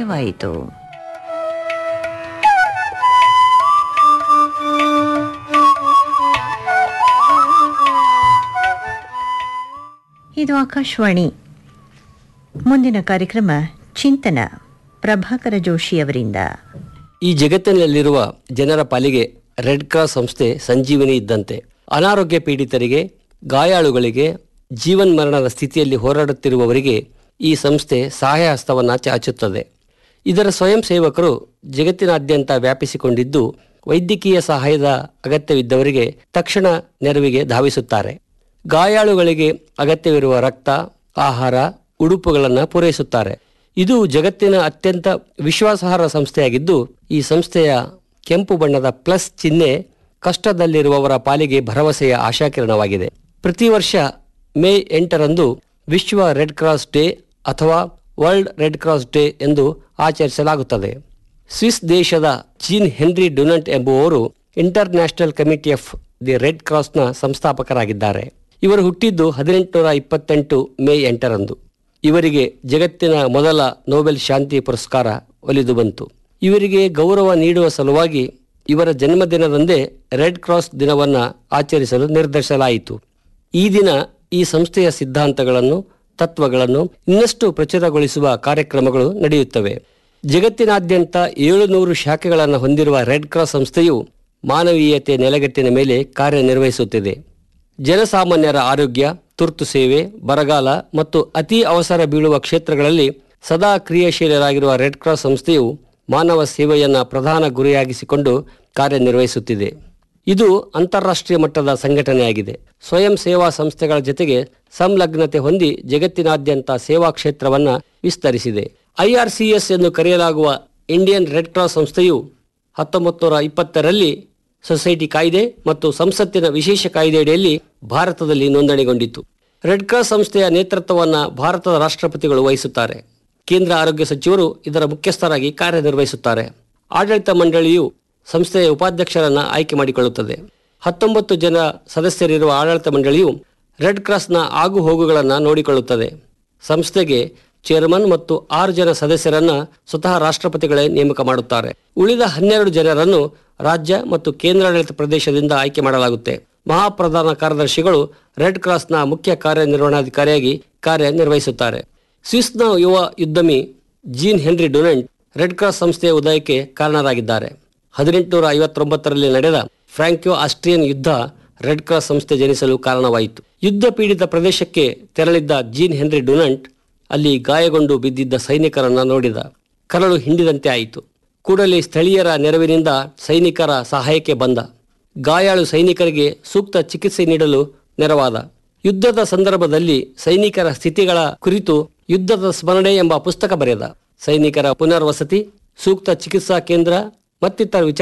ಸಮಯವಾಯಿತು ಇದು ಆಕಾಶವಾಣಿ ಮುಂದಿನ ಕಾರ್ಯಕ್ರಮ ಚಿಂತನ ಪ್ರಭಾಕರ ಜೋಶಿ ಅವರಿಂದ ಈ ಜಗತ್ತಿನಲ್ಲಿರುವ ಜನರ ಪಾಲಿಗೆ ರೆಡ್ ಕ್ರಾಸ್ ಸಂಸ್ಥೆ ಸಂಜೀವನಿ ಇದ್ದಂತೆ ಅನಾರೋಗ್ಯ ಪೀಡಿತರಿಗೆ ಗಾಯಾಳುಗಳಿಗೆ ಜೀವನ್ ಮರಣದ ಸ್ಥಿತಿಯಲ್ಲಿ ಹೋರಾಡುತ್ತಿರುವವರಿಗೆ ಈ ಸಂಸ್ಥೆ ಸಹಾಯ ಹಸ್ತವನ್ನು ಚಾಚುತ್ತದೆ ಇದರ ಸ್ವಯಂ ಸೇವಕರು ಜಗತ್ತಿನಾದ್ಯಂತ ವ್ಯಾಪಿಸಿಕೊಂಡಿದ್ದು ವೈದ್ಯಕೀಯ ಸಹಾಯದ ಅಗತ್ಯವಿದ್ದವರಿಗೆ ತಕ್ಷಣ ನೆರವಿಗೆ ಧಾವಿಸುತ್ತಾರೆ ಗಾಯಾಳುಗಳಿಗೆ ಅಗತ್ಯವಿರುವ ರಕ್ತ ಆಹಾರ ಉಡುಪುಗಳನ್ನು ಪೂರೈಸುತ್ತಾರೆ ಇದು ಜಗತ್ತಿನ ಅತ್ಯಂತ ವಿಶ್ವಾಸಾರ್ಹ ಸಂಸ್ಥೆಯಾಗಿದ್ದು ಈ ಸಂಸ್ಥೆಯ ಕೆಂಪು ಬಣ್ಣದ ಪ್ಲಸ್ ಚಿಹ್ನೆ ಕಷ್ಟದಲ್ಲಿರುವವರ ಪಾಲಿಗೆ ಭರವಸೆಯ ಆಶಾಕಿರಣವಾಗಿದೆ ಪ್ರತಿ ವರ್ಷ ಮೇ ಎಂಟರಂದು ವಿಶ್ವ ರೆಡ್ ಕ್ರಾಸ್ ಡೇ ಅಥವಾ ವರ್ಲ್ಡ್ ರೆಡ್ ಕ್ರಾಸ್ ಡೇ ಎಂದು ಆಚರಿಸಲಾಗುತ್ತದೆ ಸ್ವಿಸ್ ದೇಶದ ಜೀನ್ ಹೆನ್ರಿ ಡುನಂಟ್ ಎಂಬುವವರು international committee of the red ಕ್ರಾಸ್ನ ಸಂಸ್ಥಾಪಕರಾಗಿದ್ದಾರೆ ಇವರು ಹುಟ್ಟಿದ್ದು ಹದಿನೆಂಟುನೂರ ಇಪ್ಪತ್ತೆಂಟು ಮೇ ಎಂಟರಂದು ಇವರಿಗೆ ಜಗತ್ತಿನ ಮೊದಲ ನೊಬೆಲ್ ಶಾಂತಿ ಪುರಸ್ಕಾರ ಒಲಿದು ಬಂತು ಇವರಿಗೆ ಗೌರವ ನೀಡುವ ಸಲುವಾಗಿ ಇವರ ಜನ್ಮದಿನದಂದೇ ರೆಡ್ ಕ್ರಾಸ್ ದಿನವನ್ನು ಆಚರಿಸಲು ನಿರ್ಧರಿಸಲಾಯಿತು ಈ ದಿನ ಈ ಸಂಸ್ಥೆಯ ಸಿದ್ಧಾಂತಗಳನ್ನು ತತ್ವಗಳನ್ನು ಇನ್ನಷ್ಟು ಪ್ರಚುರಗೊಳಿಸುವ ಕಾರ್ಯಕ್ರಮಗಳು ನಡೆಯುತ್ತವೆ ಜಗತ್ತಿನಾದ್ಯಂತ ಏಳುನೂರು ಶಾಖೆಗಳನ್ನು ಹೊಂದಿರುವ ರೆಡ್ ಕ್ರಾಸ್ ಸಂಸ್ಥೆಯು ಮಾನವೀಯತೆ ನೆಲೆಗಟ್ಟಿನ ಮೇಲೆ ಕಾರ್ಯನಿರ್ವಹಿಸುತ್ತಿದೆ ಜನಸಾಮಾನ್ಯರ ಆರೋಗ್ಯ ತುರ್ತು ಸೇವೆ ಬರಗಾಲ ಮತ್ತು ಅತಿ ಅವಸರ ಬೀಳುವ ಕ್ಷೇತ್ರಗಳಲ್ಲಿ ಸದಾ ಕ್ರಿಯಾಶೀಲರಾಗಿರುವ ರೆಡ್ ಕ್ರಾಸ್ ಸಂಸ್ಥೆಯು ಮಾನವ ಸೇವೆಯನ್ನು ಪ್ರಧಾನ ಗುರಿಯಾಗಿಸಿಕೊಂಡು ಕಾರ್ಯನಿರ್ವಹಿಸುತ್ತಿದೆ ಇದು ಅಂತಾರಾಷ್ಟ್ರೀಯ ಮಟ್ಟದ ಸಂಘಟನೆಯಾಗಿದೆ ಸ್ವಯಂ ಸೇವಾ ಸಂಸ್ಥೆಗಳ ಜೊತೆಗೆ ಸಂಲಗ್ನತೆ ಹೊಂದಿ ಜಗತ್ತಿನಾದ್ಯಂತ ಸೇವಾ ಕ್ಷೇತ್ರವನ್ನು ವಿಸ್ತರಿಸಿದೆ ಐಆರ್ಸಿಎಸ್ ಎಂದು ಕರೆಯಲಾಗುವ ಇಂಡಿಯನ್ ರೆಡ್ ಕ್ರಾಸ್ ಸಂಸ್ಥೆಯು ಹತ್ತೊಂಬತ್ತು ನೂರ ಇಪ್ಪತ್ತರಲ್ಲಿ ಸೊಸೈಟಿ ಕಾಯ್ದೆ ಮತ್ತು ಸಂಸತ್ತಿನ ವಿಶೇಷ ಕಾಯ್ದೆಯಡಿಯಲ್ಲಿ ಭಾರತದಲ್ಲಿ ನೋಂದಣಿಗೊಂಡಿತು ರೆಡ್ ಕ್ರಾಸ್ ಸಂಸ್ಥೆಯ ನೇತೃತ್ವವನ್ನು ಭಾರತದ ರಾಷ್ಟ್ರಪತಿಗಳು ವಹಿಸುತ್ತಾರೆ ಕೇಂದ್ರ ಆರೋಗ್ಯ ಸಚಿವರು ಇದರ ಮುಖ್ಯಸ್ಥರಾಗಿ ಕಾರ್ಯನಿರ್ವಹಿಸುತ್ತಾರೆ ಆಡಳಿತ ಮಂಡಳಿಯು ಸಂಸ್ಥೆಯ ಉಪಾಧ್ಯಕ್ಷರನ್ನು ಆಯ್ಕೆ ಮಾಡಿಕೊಳ್ಳುತ್ತದೆ ಹತ್ತೊಂಬತ್ತು ಜನ ಸದಸ್ಯರಿರುವ ಆಡಳಿತ ಮಂಡಳಿಯು ರೆಡ್ ಕ್ರಾಸ್ನ ಆಗು ಹೋಗುಗಳನ್ನು ನೋಡಿಕೊಳ್ಳುತ್ತದೆ ಸಂಸ್ಥೆಗೆ ಚೇರ್ಮನ್ ಮತ್ತು ಆರು ಜನ ಸದಸ್ಯರನ್ನ ಸ್ವತಃ ರಾಷ್ಟ್ರಪತಿಗಳೇ ನೇಮಕ ಮಾಡುತ್ತಾರೆ ಉಳಿದ ಹನ್ನೆರಡು ಜನರನ್ನು ರಾಜ್ಯ ಮತ್ತು ಕೇಂದ್ರಾಡಳಿತ ಪ್ರದೇಶದಿಂದ ಆಯ್ಕೆ ಮಾಡಲಾಗುತ್ತೆ ಮಹಾಪ್ರಧಾನ ಕಾರ್ಯದರ್ಶಿಗಳು ರೆಡ್ ಕ್ರಾಸ್ನ ಮುಖ್ಯ ಕಾರ್ಯನಿರ್ವಹಣಾಧಿಕಾರಿಯಾಗಿ ಕಾರ್ಯನಿರ್ವಹಿಸುತ್ತಾರೆ ಸ್ವಿಸ್ನ ಯುವ ಉದ್ಯಮಿ Jean Henri Dunant red cross ಸಂಸ್ಥೆಯ ಉದಯಕ್ಕೆ ಕಾರಣರಾಗಿದ್ದಾರೆ ಹದಿನೆಂಟುನೂರ ಐವತ್ತೊಂಬತ್ತರಲ್ಲಿ ನಡೆದ ಫ್ರಾಂಕ್ಯೋ ಆಸ್ಟ್ರಿಯನ್ ಯುದ್ಧ ರೆಡ್ ಕ್ರಾಸ್ ಸಂಸ್ಥೆ ಜನಿಸಲು ಕಾರಣವಾಯಿತು ಯುದ್ಧ ಪೀಡಿತ ಪ್ರದೇಶಕ್ಕೆ ತೆರಳಿದ್ದ ಜೀನ್ ಹೆನ್ರಿ ಡುನಂಟ್ ಅಲ್ಲಿ ಗಾಯಗೊಂಡು ಬಿದ್ದಿದ್ದ ಸೈನಿಕರನ್ನ ನೋಡಿದ ಕರಳು ಹಿಂಡಿದಂತೆ ಆಯಿತು ಕೂಡಲೇ ಸ್ಥಳೀಯರ ನೆರವಿನಿಂದ ಸೈನಿಕರ ಸಹಾಯಕ್ಕೆ ಬಂದ ಗಾಯಾಳು ಸೈನಿಕರಿಗೆ ಸೂಕ್ತ ಚಿಕಿತ್ಸೆ ನೀಡಲು ನೆರವಾದ ಯುದ್ಧದ ಸಂದರ್ಭದಲ್ಲಿ ಸೈನಿಕರ ಸ್ಥಿತಿಗಳ ಕುರಿತು ಯುದ್ಧದ ಸ್ಮರಣೆ ಎಂಬ ಪುಸ್ತಕ ಬರೆದ ಸೈನಿಕರ ಪುನರ್ವಸತಿ ಸೂಕ್ತ ಚಿಕಿತ್ಸಾ ಕೇಂದ್ರ ಮತ್ತಿತರ ವಿಚಾರ